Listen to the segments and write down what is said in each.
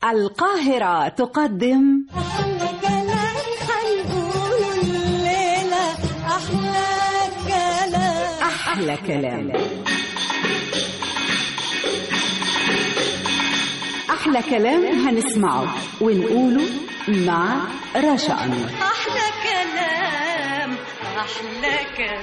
القاهرة تقدم أحلى كلام هنقوله الليلة أحلى كلام أحلى كلام أحلى كلام هنسمعه ونقوله مع رشا أنور أحلى كلام أحلى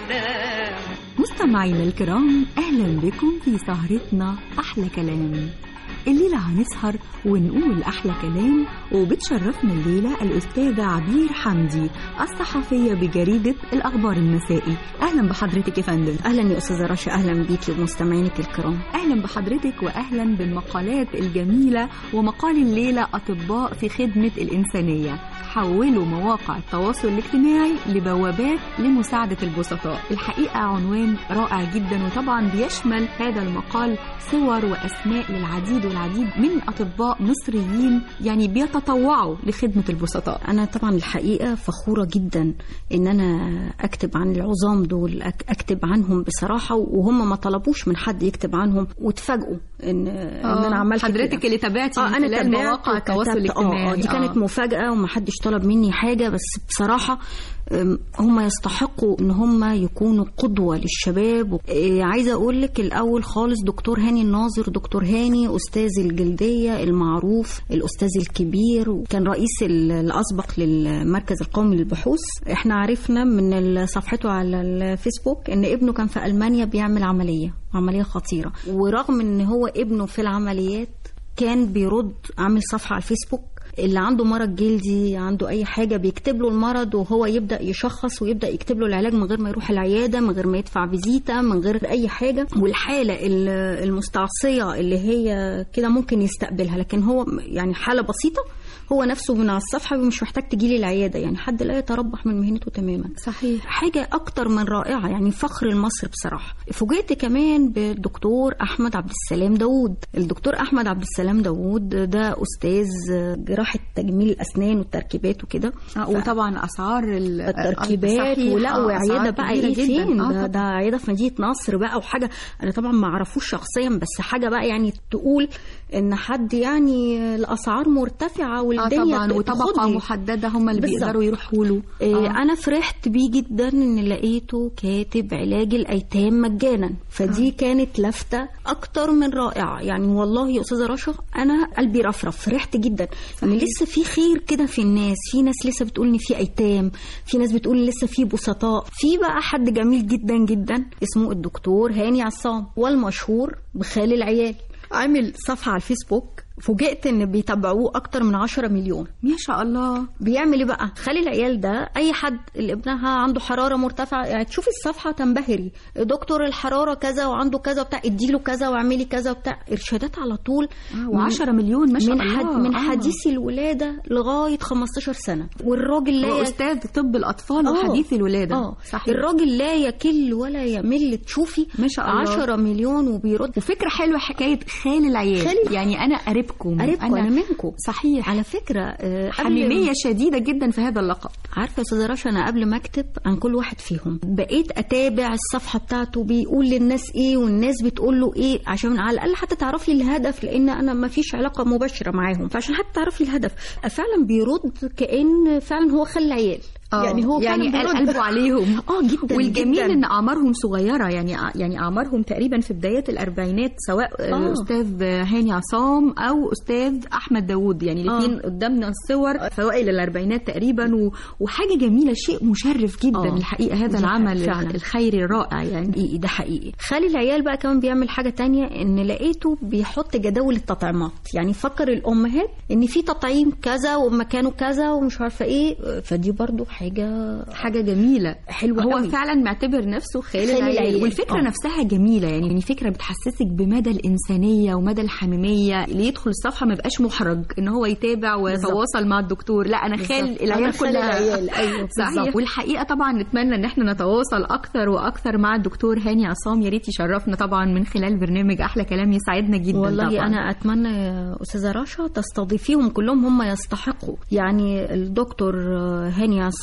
كلام مستمعينا الكرام أهلا بكم في سهرتنا أحلى كلام الليلة هنسهر ونقول أحلى كلام وبتشرفنا الليلة الأستاذة عبير حمدي الصحفية بجريدة الأخبار المسائي أهلا بحضرتك يا فندم اهلا يا استاذه رشا اهلا بيكي ومستمعينك الكرام أهلا بحضرتك وأهلا بالمقالات الجميلة ومقال الليلة أطباء في خدمة الإنسانية حولوا مواقع التواصل الاجتماعي لبوابات لمساعدة البسطاء الحقيقة عنوان رائع جدا وطبعا بيشمل هذا المقال صور وأسماء للعديد والعديد من أطباء مصريين يعني بيتطوعوا لخدمة البسطاء انا طبعا الحقيقه فخوره جدا ان انا اكتب عن العظام دول أك- اكتب عنهم بصراحه وهم ما طلبوش من حد يكتب عنهم واتفاجئوا ان ان انا عملت حضرتك كده. اللي تابعتي اه من انا خلال تابعت مواقع التواصل وكتبت. آه، الاجتماعي اه دي كانت آه. مفاجاه ومحدش طلب مني حاجه بس بصراحه أم، هم يستحقوا ان هم يكونوا قدوه للشباب و- إيه، عايزه اقول لك الاول خالص دكتور هاني الناظر دكتور هاني استاذ الجلديه المعروف الاستاذ الكبير وكان رئيس ال- الاسبق للمركز القومي للبحوث احنا عرفنا من ال- صفحته على الفيسبوك ان ابنه كان في المانيا بيعمل عمليه عمليه خطيره ورغم ان هو ابنه في العمليات كان بيرد عامل صفحه على الفيسبوك اللي عنده مرض جلدي عنده اي حاجه بيكتب له المرض وهو يبدا يشخص ويبدا يكتب له العلاج من غير ما يروح العياده من غير ما يدفع فيزيتا من غير اي حاجه والحاله ال- المستعصيه اللي هي كده ممكن يستقبلها لكن هو يعني حاله بسيطه هو نفسه من على الصفحه مش محتاج تجيلي العياده يعني حد لا يتربح من مهنته تماما صحيح حاجة أكتر من رائعة يعني فخر لمصر بصراحة فوجئت كمان بالدكتور أحمد عبد السلام داوود الدكتور أحمد عبد السلام داوود ده أستاذ جراحة تجميل الأسنان والتركيبات وكده آه، وطبعا اسعار ال- التركيبات صحيح، ولا آه، وعياده أسعار بقى كبيرة ايه جداً. فين آه، ده, طبعاً. ده عياده في مدينه نصر بقى وحاجه انا طبعا ما اعرفوش شخصيا بس حاجه بقى يعني تقول ان حد يعني الاسعار مرتفعه اه والدنيا طبعا وطبقه تخض. محدده هم اللي بالظبط. بيقدروا يروحوا له إيه آه. انا فرحت بيه جدا ان لقيته كاتب علاج الايتام مجانا فدي كانت لفته اكتر من رائعه يعني والله يا استاذه رشا انا قلبي رفرف فرحت جدا ان لسه في خير كده في الناس في ناس لسه بتقول ان في ايتام في ناس بتقول لسه في بسطاء في بقى حد جميل جدا جدا اسمه الدكتور هاني عصام والمشهور بخال العيال عامل صفحه على الفيسبوك فوجئت ان بيتابعوه اكتر من 10 مليون ما شاء الله بيعمل ايه بقى خلي العيال ده اي حد اللي ابنها عنده حراره مرتفعه يعني تشوفي الصفحه تنبهري دكتور الحراره كذا وعنده كذا وبتاع اديله كذا واعملي كذا وبتاع ارشادات على طول و10 مليون ما شاء من الله حد من آه. حديث الولاده لغايه 15 سنه والراجل لا هو ي- استاذ طب الاطفال آه. وحديث الولاده اه صحيح الراجل لا يكل ولا يمل تشوفي ما شاء الله. 10 مليون وبيرد وفكره حلوه حكايه خال العيال خال العيال. يعني انا قريبكم قريبكم انا منكم صحيح على فكره آه، قبل- حميميه شديده جدا في هذا اللقب عارفه يا استاذه رشا انا قبل ما اكتب عن كل واحد فيهم بقيت اتابع الصفحه بتاعته بيقول للناس ايه والناس بتقول له ايه عشان على الاقل حتى تعرف لي الهدف لان انا ما فيش علاقه مباشره معاهم فعشان حتى تعرف لي الهدف فعلا بيرد كان فعلا هو خل العيال يعني هو يعني فعلا قال بيرد. قلبه عليهم اه جدا والجميل جداً. ان اعمارهم صغيره يعني يعني اعمارهم تقريبا في بدايات الاربعينات سواء آه. آه. استاذ هاني عصام او استاذ احمد داوود يعني الاثنين آه. قدامنا الصور في اوائل الاربعينات تقريبا و... وحاجه جميله شيء مشرف جدا آه. الحقيقه هذا دي العمل فعلاً. الخيري الرائع يعني حقيقي ده حقيقي خالي العيال بقى كمان بيعمل حاجة تانية ان لقيته بيحط جداول التطعيمات يعني فكر الامهات ان في تطعيم كذا ومكانه كذا ومش عارفة ايه فدي برضو حاجة حاجه جميله حلوة هو قوي. فعلا معتبر نفسه خال خال العيال العيال. والفكره آه. نفسها جميله يعني يعني فكره بتحسسك بمدى الانسانيه ومدى الحميميه اللي يدخل الصفحه ما يبقاش محرج ان هو يتابع ويتواصل مع الدكتور لا انا خال بالظبط. العيال أنا خال كلها العيال. أيوة، صحيح بالظبط. والحقيقه طبعا نتمنى ان احنا نتواصل اكثر واكثر مع الدكتور هاني عصام يا ريت يشرفنا طبعا من خلال برنامج احلى كلام يسعدنا جدا والله طبعا. انا اتمنى يا استاذه رشا تستضيفيهم كلهم هم يستحقوا يعني الدكتور هاني عصام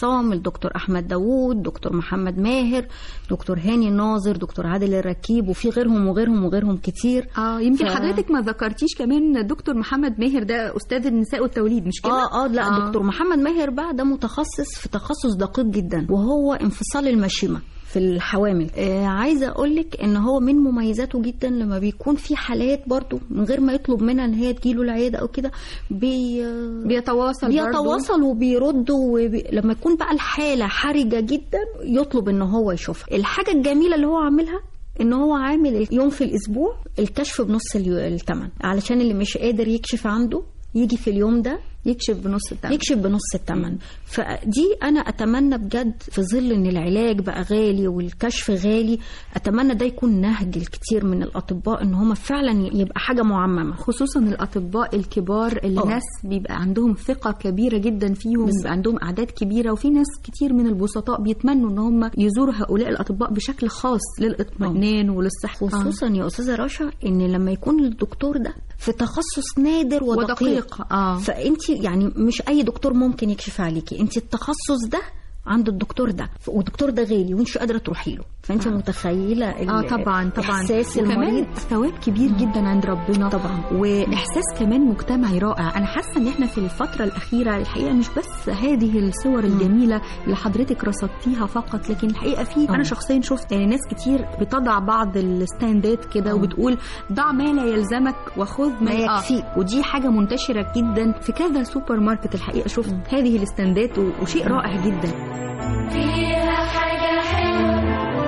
عصام الدكتور احمد داوود دكتور محمد ماهر دكتور هاني الناظر دكتور عادل الركيب وفي غيرهم وغيرهم وغيرهم كتير اه يمكن ف- حضرتك ما ذكرتيش كمان دكتور محمد ماهر ده استاذ النساء والتوليد مش كده اه اه لا آه. دكتور محمد ماهر بقى ده متخصص في تخصص دقيق جدا وهو انفصال المشيمه في الحوامل آه عايزه اقول لك ان هو من مميزاته جدا لما بيكون في حالات برضو من غير ما يطلب منها ان هي تجيله العياده او كده بي بيتواصل برضو. بيتواصل وبيرد وبي... لما يكون بقى الحاله حرجه جدا يطلب ان هو يشوفها الحاجه الجميله اللي هو عاملها ان هو عامل يوم في الاسبوع الكشف بنص اليو- الثمن علشان اللي مش قادر يكشف عنده يجي في اليوم ده يكشف بنص الثمن يكشف بنص الثمن فدي انا اتمنى بجد في ظل ان العلاج بقى غالي والكشف غالي اتمنى ده يكون نهج الكثير من الاطباء ان هم فعلا يبقى حاجه معممه خصوصا الاطباء الكبار اللي آه. ناس بيبقى عندهم ثقه كبيره جدا فيهم بيبقى عندهم اعداد كبيره وفي ناس كتير من البسطاء بيتمنوا ان هم يزوروا هؤلاء الاطباء بشكل خاص للاطمئنان وللصحه خصوصا يا استاذه رشا ان لما يكون الدكتور ده في تخصص نادر ودقيق, ودقيق، آه. فانت يعني مش اي دكتور ممكن يكشف عليكي انت التخصص ده عند الدكتور ده والدكتور ده غالي وانت قادره تروحي له فانت متخيله ال- اه طبعا طبعا احساس وكمان المريض ثواب كبير جدا عند ربنا طبعا. واحساس كمان مجتمعي رائع انا حاسه ان احنا في الفتره الاخيره الحقيقه مش بس هذه الصور الجميله اللي حضرتك رصدتيها فقط لكن الحقيقه في انا شخصيا شفت يعني ناس كتير بتضع بعض الستاندات كده آه. وبتقول ضع ما لا يلزمك وخذ ما ما آه. يكفيك. ودي حاجه منتشره جدا في كذا سوبر ماركت الحقيقه شفت هذه الستاندات و- وشيء رائع جدا فيها حاجة حلوة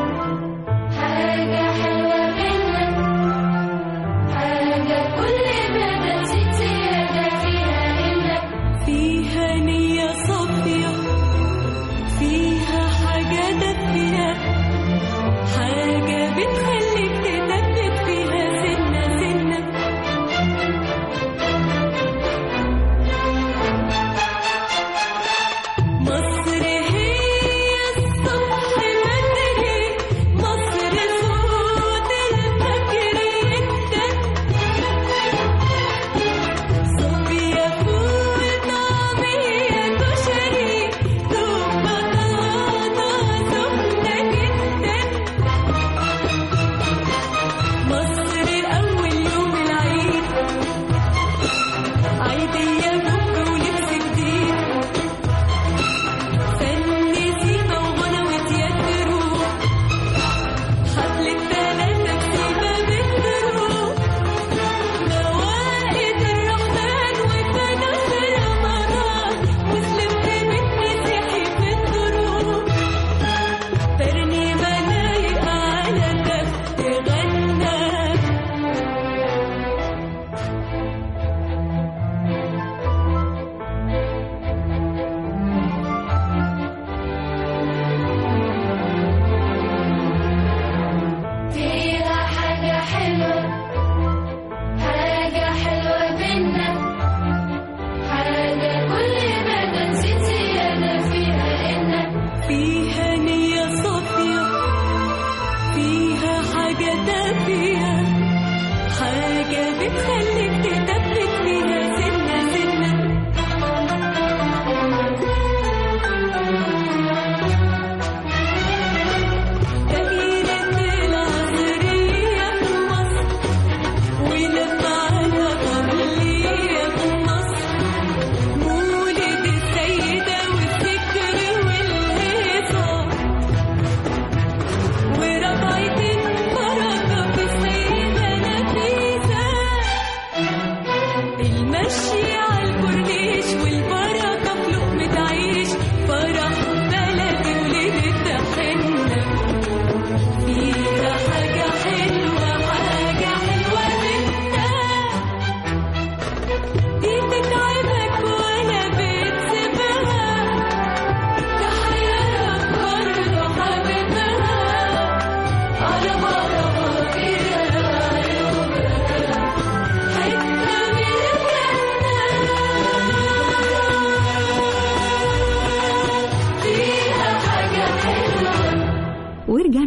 حاجة حلوة منك حاجة كل ما بتزيد زيادة فيها إنك فيها نية صافية فيها حاجة دافية حاجة بتخليك تدبك فيها سنة سنة مصر هي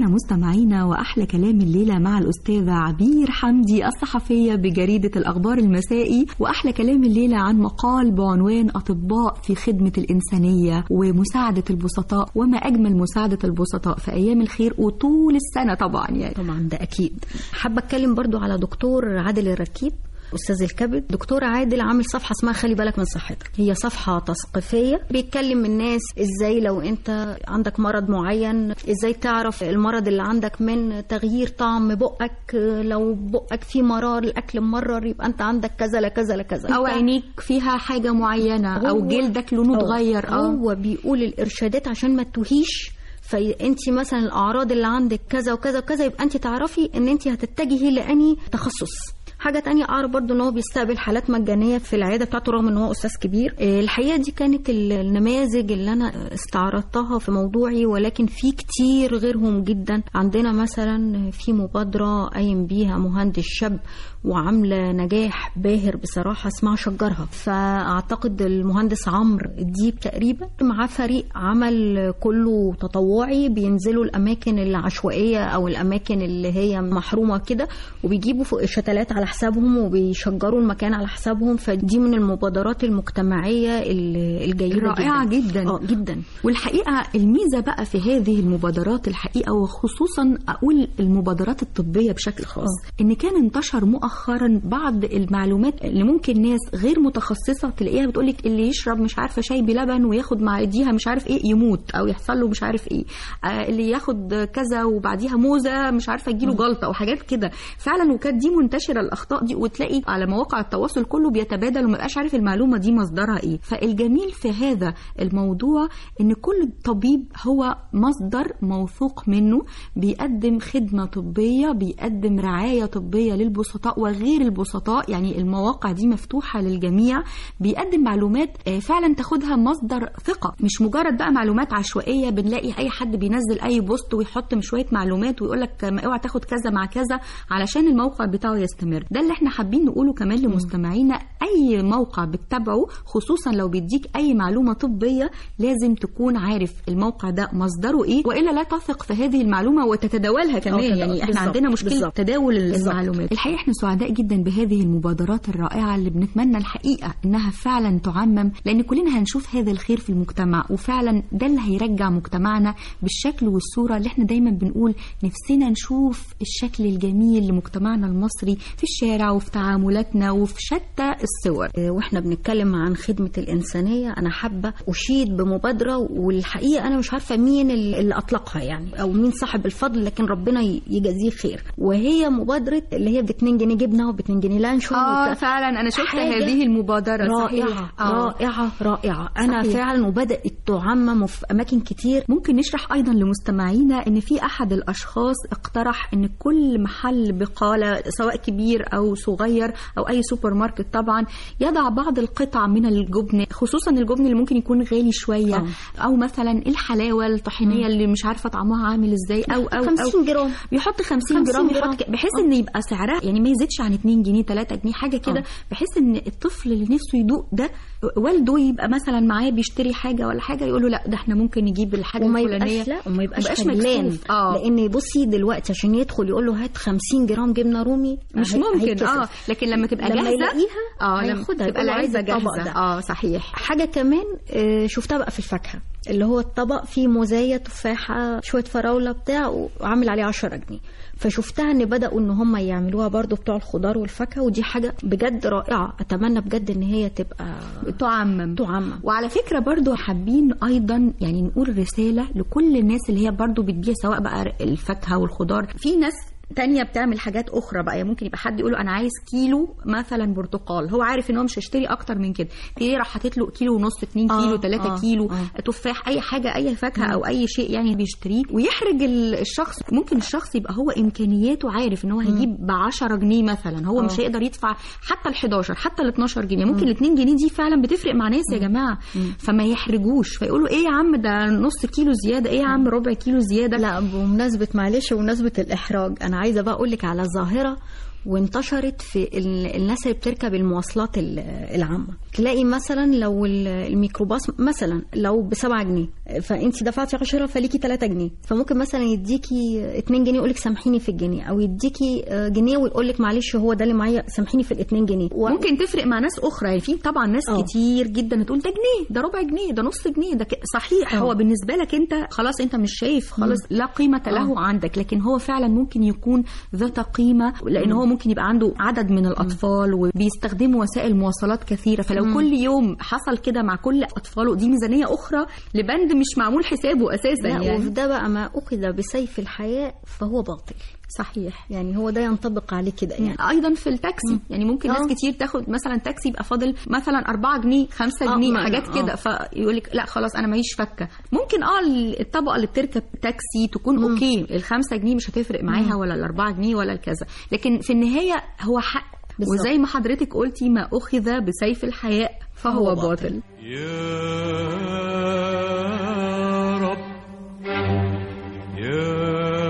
مستمعينا وأحلى كلام الليلة مع الأستاذة عبير حمدي الصحفية بجريدة الأخبار المسائي وأحلى كلام الليلة عن مقال بعنوان أطباء في خدمة الإنسانية ومساعدة البسطاء وما أجمل مساعدة البسطاء في أيام الخير وطول السنة طبعا يعني طبعا ده اكيد حابه اتكلم برضو على دكتور عادل الركيب استاذ الكبد دكتور عادل عامل صفحه اسمها خلي بالك من صحتك هي صفحه تثقيفيه بيتكلم الناس ازاي لو انت عندك مرض معين ازاي تعرف المرض اللي عندك من تغيير طعم بقك لو بقك فيه مرار الاكل مرر يبقى انت عندك كذا لكذا لكذا أو أنت- عينيك فيها حاجة معينة أو هو- جلدك لونه آه، اتغير اه هو بيقول الارشادات عشان ما تتوهيش فانت مثلا الاعراض اللي عندك كذا وكذا وكذا يبقى انت تعرفي ان انت هتتجهي لاني تخصص حاجة تانية أعرف برضو إن هو بيستقبل حالات مجانية في العيادة بتاعته رغم إن هو أستاذ كبير آه، الحقيقة دي كانت ال- النماذج اللي أنا استعرضتها في موضوعي ولكن في كتير غيرهم جدا عندنا مثلا في مبادرة قايم بيها مهندس شاب وعاملة نجاح باهر بصراحة اسمها شجرها فأعتقد المهندس عمرو الديب تقريبا معاه فريق عمل كله تطوعي بينزلوا الأماكن العشوائية أو الأماكن اللي هي محرومة كده وبيجيبوا فوق شتلات على حسابهم وبيشجروا المكان على حسابهم فدي من المبادرات المجتمعية ال- الجيدة رائعة جدا. اه جدا والحقيقة الميزة بقى في هذه المبادرات الحقيقة وخصوصا أقول المبادرات الطبية بشكل خاص إن كان انتشر مؤخرا بعض المعلومات اللي ممكن ناس غير متخصصة تلاقيها بتقولك اللي يشرب مش عارفة شاي بلبن وياخد معديها مش عارف إيه يموت أو يحصل له مش عارف إيه آه اللي ياخد كذا وبعديها موزة مش عارفة يجيله جلطة وحاجات كده فعلا وكانت دي منتشرة الأخطاء دي وتلاقي على مواقع التواصل كله بيتبادل وما بقاش عارف المعلومة دي مصدرها إيه فالجميل في هذا الموضوع ان كل طبيب هو مصدر موثوق منه بيقدم خدمه طبيه بيقدم رعايه طبيه للبسطاء وغير البسطاء يعني المواقع دي مفتوحه للجميع بيقدم معلومات آه، فعلا تاخدها مصدر ثقه مش مجرد بقى معلومات عشوائيه بنلاقي اي حد بينزل اي بوست ويحط من شويه معلومات ويقول لك ما اوعى تاخد كذا مع كذا علشان الموقع بتاعه يستمر ده اللي احنا حابين نقوله كمان لمستمعينا اي موقع بتتابعه خصوصا لو بيديك اي معلومه طبيه لازم تكون عارف الموقع ده مصدره ايه والا لا تثق في هذه المعلومه وتتداولها كمان تتداول. يعني احنا بالظبط. عندنا مشكله بالظبط. تداول بالظبط. المعلومات الحقيقه احنا سعداء جدا بهذه المبادرات الرائعه اللي بنتمنى الحقيقه انها فعلا تعمم لان كلنا هنشوف هذا الخير في المجتمع وفعلا ده اللي هيرجع مجتمعنا بالشكل والصوره اللي احنا دايما بنقول نفسنا نشوف الشكل الجميل لمجتمعنا المصري في الشارع وفي تعاملاتنا وفي شتى الصور آه، واحنا بنتكلم عن خدمة الإنسانية أنا حابة أشيد بمبادرة والحقيقة أنا مش عارفة مين اللي اللي أطلقها يعني أو مين صاحب الفضل لكن ربنا ي- يجازيه خير وهي مبادرة اللي هي ب 2 جنيه جبنة وب 2 جنيه لانشون اه وبت- فعلا انا شفت حاجة هذه المبادره رائعة صحيح آه. رائعة رائعة أنا صحيح. فعلا وبدأت تعمم في أماكن كتير ممكن نشرح ايضا لمستمعينا ان في احد الاشخاص اقترح ان كل محل بقاله سواء كبير او صغير او اي سوبر ماركت طبعا يضع بعض القطع من الجبن خصوصا الجبن اللي ممكن يكون غالي شويه آه. او مثلا الحلاوه الطحينيه اللي مش عارفه طعمها عامل ازاي او او 50 أو جرام بيحط 50 50 جرام جرام. يحط ك- بحيث ان يبقى سعرها يعني ما يزيدش عن 2 جنيه 3 جنيه حاجه كده آه. بحيث ان الطفل اللي نفسه يدوق ده والده يبقى مثلا معاه بيشتري حاجه ولا حاجه يقول له لا ده احنا ممكن نجيب الحاجه وما الفلانيه يبقاش لا وما يبقاش مبقاش خجلان مكسوف. اه لان بصي دلوقتي عشان يدخل يقول له هات 50 جرام جبنه رومي مش هي- ممكن هيتكسف. اه لكن لما تبقى لما جاهزه يلاقيها اه لما هياخدها تبقى يقول له عايز العلبه الطبق جاهزه ده. اه صحيح حاجه كمان آه، شفتها بقى في الفاكهه اللي هو الطبق فيه موزايه تفاحه شويه فراوله بتاع وعامل عليه 10 جنيه فشفتها ان بداوا ان هم يعملوها برضو بتوع الخضار والفاكهه ودي حاجه بجد رائعه اتمنى بجد ان هي تبقى تعمم تعمم وعلى فكرة برضو حابين أيضا يعني نقول رسالة لكل الناس اللي هي برضو بتبيع سواء بقى الفاكهة والخضار في ناس تانية بتعمل حاجات أخرى بقى يعني ممكن يبقى حد يقول له أنا عايز كيلو مثلا برتقال هو عارف إن هو مش هيشتري أكتر من كده تلاقيه راح حاطط له كيلو ونص 2 آه، كيلو 3 آه، كيلو آه. تفاح أي حاجة أي فاكهة أو أي شيء يعني بيشتريه ويحرج ال- الشخص ممكن الشخص يبقى هو إمكانياته عارف إن هو هيجيب ب 10 جنيه مثلا هو مش آه. هيقدر يدفع حتى ال 11 حتى ال 12 جنيه ممكن ال 2 جنيه دي فعلا بتفرق مع ناس يا جماعه فما يحرجوش فيقولوا ايه يا عم ده نص كيلو زياده ايه يا عم ربع كيلو زياده لا بمناسبة معلش بمناسبة الإحراج أنا عايزة بقى أقول لك على ظاهرة وانتشرت في ال- الناس اللي بتركب المواصلات ال- العامة تلاقي مثلا لو ال- الميكروباص مثلا لو بسبعة جنيه فانت دفعتي 10 فليكي 3 جنيه فممكن مثلا يديكي 2 جنيه يقول لك سامحيني في الجنيه او يديكي آه، جنيه ويقول لك معلش هو ده اللي معايا سامحيني في ال 2 جنيه و... ممكن تفرق مع ناس اخرى يعني في طبعا ناس اه. كتير جدا تقول ده جنيه ده ربع جنيه ده نص جنيه ده ك... صحيح اه. هو بالنسبه لك انت خلاص انت مش شايف خلاص لا قيمه له عندك لكن هو فعلا ممكن يكون ذات قيمه لان هو ممكن يبقى عنده عدد من الاطفال وبيستخدموا وسائل مواصلات كثيره فلو كل يوم حصل كده مع كل اطفاله دي ميزانيه اخرى لبند مش معمول حسابه اساسا لا يعني وفي ده بقى ما اخذ بسيف الحياء فهو باطل صحيح يعني هو ده ينطبق عليه كده يعني ايضا في التاكسي يعني ممكن آه. ناس كتير تاخد مثلا تاكسي يبقى فاضل مثلا 4 جنيه 5 آه، جنيه ما- حاجات آه. كده فيقول لك لا خلاص انا معيش فكه ممكن اه الطبقه اللي بتركب تاكسي تكون اوكي الخمسة جنيه مش هتفرق معاها ولا الأربعة جنيه ولا الكذا لكن في النهايه هو حق بالظبط. وزي ما حضرتك قلتي ما اخذ بسيف الحياء فهو فهو باطل, باطل. يا رب يا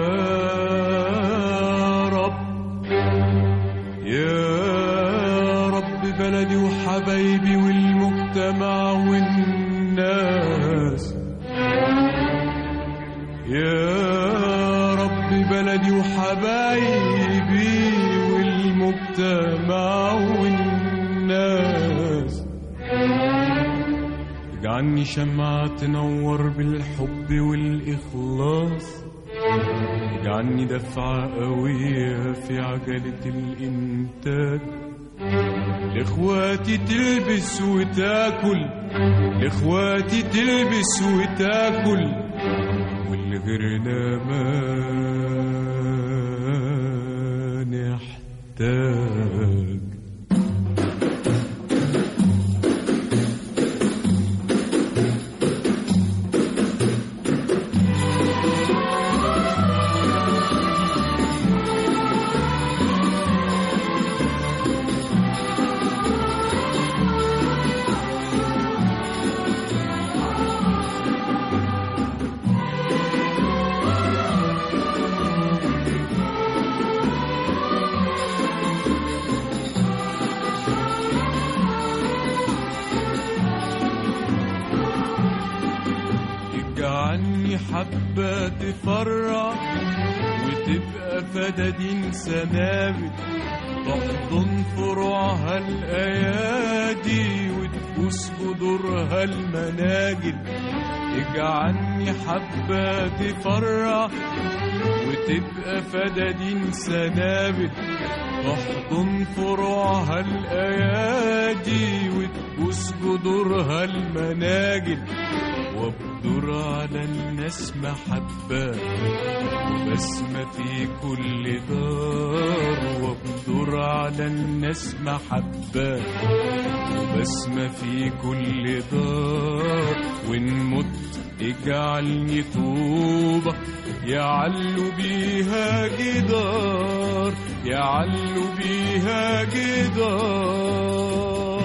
رب يا رب بلدي وحبايبي والمجتمع والناس يا رب بلدي وحبايبي والمجتمع والناس اجعلني شمعة تنور بالحب والإخلاص اجعلني دفعة قوية في عجلة الإنتاج لإخواتي تلبس وتاكل لإخواتي تلبس وتاكل واللي غيرنا ما نحتاج اجعلني حبة تفرح وتبقى فدادين سنابل تحضن فروعها الأيادي وتبوس جذورها المناجل اجعلني حبة تفرح وتبقى فدادين سنابل تحضن فروعها الأيادي وتبوس جذورها المناجل وابدر على الناس محبة وبسمة في كل دار وابدر على الناس محبة وبسمة في كل دار وإن مت اجعلني طوبة يعلو بيها جدار يعلو بيها جدار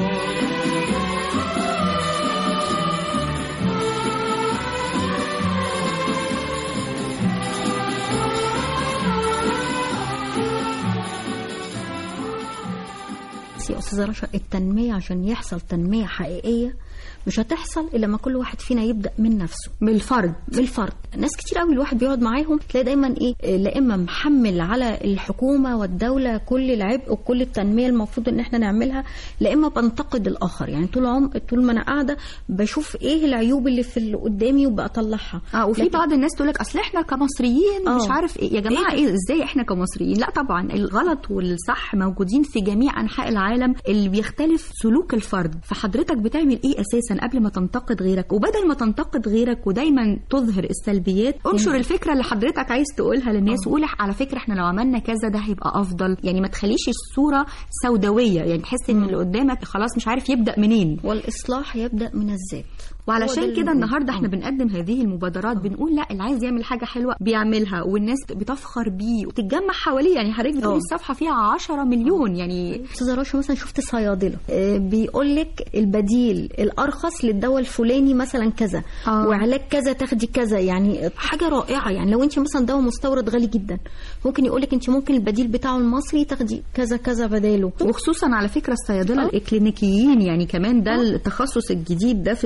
بس يا استاذه رشا التنميه عشان يحصل تنميه حقيقيه مش هتحصل الا لما كل واحد فينا يبدا من نفسه بالفرد بالفرد ناس كتير قوي الواحد بيقعد معاهم تلاقي دايما ايه آه، لا اما محمل على الحكومه والدوله كل العبء وكل التنميه المفروض ان احنا نعملها لا اما بنتقد الاخر يعني طول عم طول ما انا قاعده بشوف ايه العيوب اللي في اللي قدامي وبطلعها اه وفي لكن- بعض الناس تقول لك اصل احنا كمصريين آه. مش عارف ايه يا جماعه ايه ازاي احنا كمصريين لا طبعا الغلط والصح موجودين في جميع انحاء العالم اللي بيختلف سلوك الفرد فحضرتك بتعمل ايه اساسا قبل ما تنتقد غيرك وبدل ما تنتقد غيرك ودايما تظهر السلبيات انشر الفكره اللي حضرتك عايز تقولها للناس وقول على فكره احنا لو عملنا كذا ده هيبقى افضل يعني ما تخليش الصوره سوداويه يعني تحس ان اللي قدامك خلاص مش عارف يبدا منين والاصلاح يبدا من الذات هو ده وعلشان اللي كده بنقوله. النهارده احنا آه. بنقدم هذه المبادرات بنقول لا اللي عايز يعمل حاجه حلوه بيعملها والناس بتفخر بيه وتتجمع حواليه يعني حضرتك بتقولي آه. الصفحه فيها 10 مليون يعني استاذه رشا مثلا شفت صيادله آه، بيقول لك البديل الارخص للدواء الفلاني مثلا كذا آه. وعلاج كذا تاخدي كذا يعني حاجه رائعه يعني لو انت مثلا دواء مستورد غالي جدا ممكن يقول لك انت ممكن البديل بتاعه المصري تاخدي كذا كذا بداله وخصوصا على فكره الصيادله الاكلينيكيين يعني كمان ده التخصص الجديد ده في الصيدله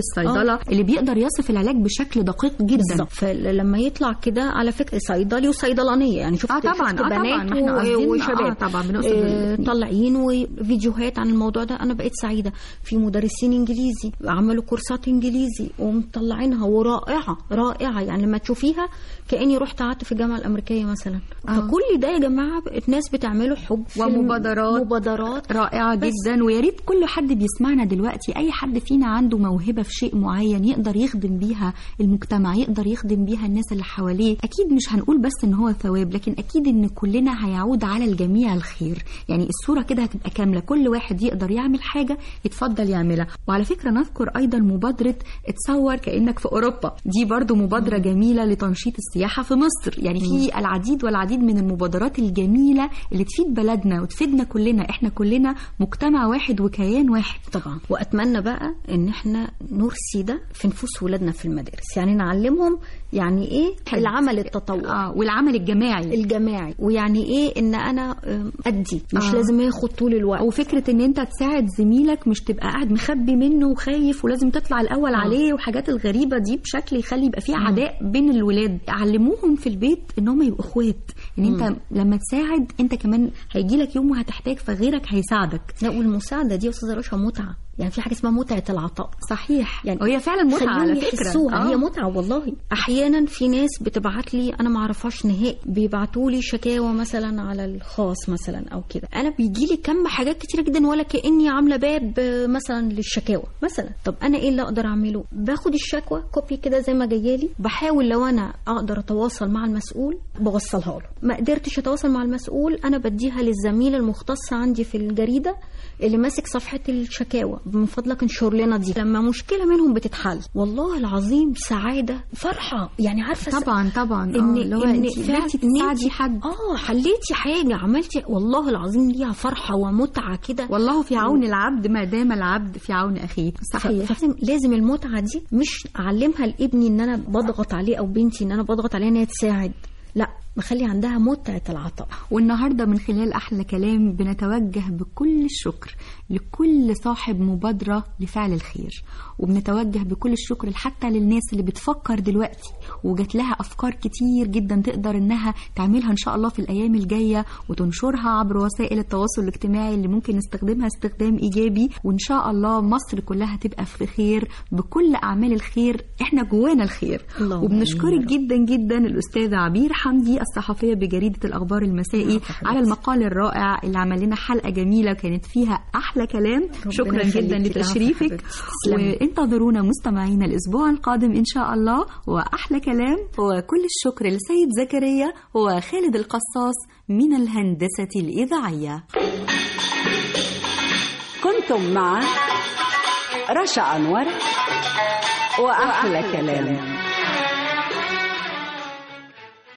الصيدله اللي بيقدر يصف العلاج بشكل دقيق جدا بالظبط فلما يطلع كده على فكره صيدلي وصيدلانيه يعني شفت آه طبعاً، شفت آه طبعاً، بنات ما إحنا و- قاصدين- وشباب آه طبعاً، بنقصد آه الاتنين. طالعين وفيديوهات عن الموضوع ده انا بقيت سعيده في مدرسين انجليزي عملوا كورسات انجليزي ومطلعينها ورائعه رائعه يعني لما تشوفيها كاني رحت قعدت في الجامعه الامريكيه مثلا آه. فكل ده يا جماعه الناس بتعمله حب في ومبادرات. مبادرات رائعة بس. جدا ويا ريت كل حد بيسمعنا دلوقتي أي حد فينا عنده موهبة في شيء معين يقدر يخدم بيها المجتمع يقدر يخدم بيها الناس اللي حواليه أكيد مش هنقول بس إن هو ثواب لكن أكيد إن كلنا هيعود على الجميع الخير يعني الصورة كده هتبقى كاملة كل واحد يقدر يعمل حاجة يتفضل يعملها وعلى فكرة نذكر أيضا مبادرة اتصور كأنك في أوروبا دي برضو مبادرة جميلة لتنشيط السياحة في مصر يعني في العديد والعديد من المبادرات الجميلة اللي تفيد بلدنا وتفيدنا كلنا احنا كلنا مجتمع واحد وكيان واحد طبعا واتمنى بقى ان احنا نرسي ده في نفوس ولادنا في المدارس يعني نعلمهم يعني ايه حلو. العمل التطوعي اه والعمل الجماعي الجماعي ويعني ايه ان انا أم، ادي مش آه. لازم اخد طول الوقت وفكرة ان انت تساعد زميلك مش تبقى قاعد مخبي منه وخايف ولازم تطلع الاول آه. عليه وحاجات الغريبة دي بشكل يخلي يبقى فيه عداء بين الولاد علموهم في البيت ان هم يبقوا اخوات ان انت لما تساعد انت كمان هيجي لك يوم وهتحتاج فغيرك هيساعدك لا والمساعده دي يا استاذه رشا متعه يعني في حاجه اسمها متعه العطاء صحيح يعني وهي فعلا متعة على خليهم فكرة يحسوها آه. هي متعه والله احيانا في ناس بتبعت لي انا ما اعرفهاش نهائي بيبعتوا لي شكاوى مثلا على الخاص مثلا او كده انا بيجي لي كم حاجات كتيره جدا ولا كاني عامله باب آه، مثلا للشكاوى مثلا طب انا ايه اللي اقدر اعمله باخد الشكوى كوبي كده زي ما جايه لي بحاول لو انا اقدر اتواصل مع المسؤول بوصلها له ما قدرتش اتواصل مع المسؤول انا بديها للزميل المختص عندي في الجريده اللي ماسك صفحه الشكاوى من فضلك انشر لنا دي لما مشكله منهم بتتحل والله العظيم سعاده فرحه يعني عارفه طبعا طبعا ان آه، اللي هو ان انت فعلا قدرتي إن تساعدي انت- حد اه حليتي حاجه عملتي والله العظيم ليها فرحه ومتعه كده والله في عون العبد ما دام العبد في عون اخيه صحيح فلازم لازم المتعه دي مش اعلمها لابني ان انا بضغط عليه او بنتي ان انا بضغط عليها ان هي تساعد لا بخلي عندها متعه العطاء والنهارده من خلال احلى كلام بنتوجه بكل الشكر لكل صاحب مبادره لفعل الخير وبنتوجه بكل الشكر حتى للناس اللي بتفكر دلوقتي وجات لها افكار كتير جدا تقدر انها تعملها ان شاء الله في الايام الجايه وتنشرها عبر وسائل التواصل الاجتماعي اللي ممكن نستخدمها استخدام ايجابي وان شاء الله مصر كلها تبقى في خير بكل اعمال الخير احنا جوانا الخير اللهم وبنشكرك جدا جدا الاستاذه عبير حمدي الصحفيه بجريده الاخبار المسائي على المقال الرائع اللي عمل لنا حلقه جميله وكانت فيها احلى كلام شكرا يخليكي. جدا العفو لتشريفك حبيبتي. تسلمي. وانتظرونا مستمعينا الاسبوع القادم ان شاء الله واحلى كلام وكل الشكر لسيد زكريا وخالد القصاص من الهندسه الاذاعيه كنتم مع رشا أنور وأحلى كلام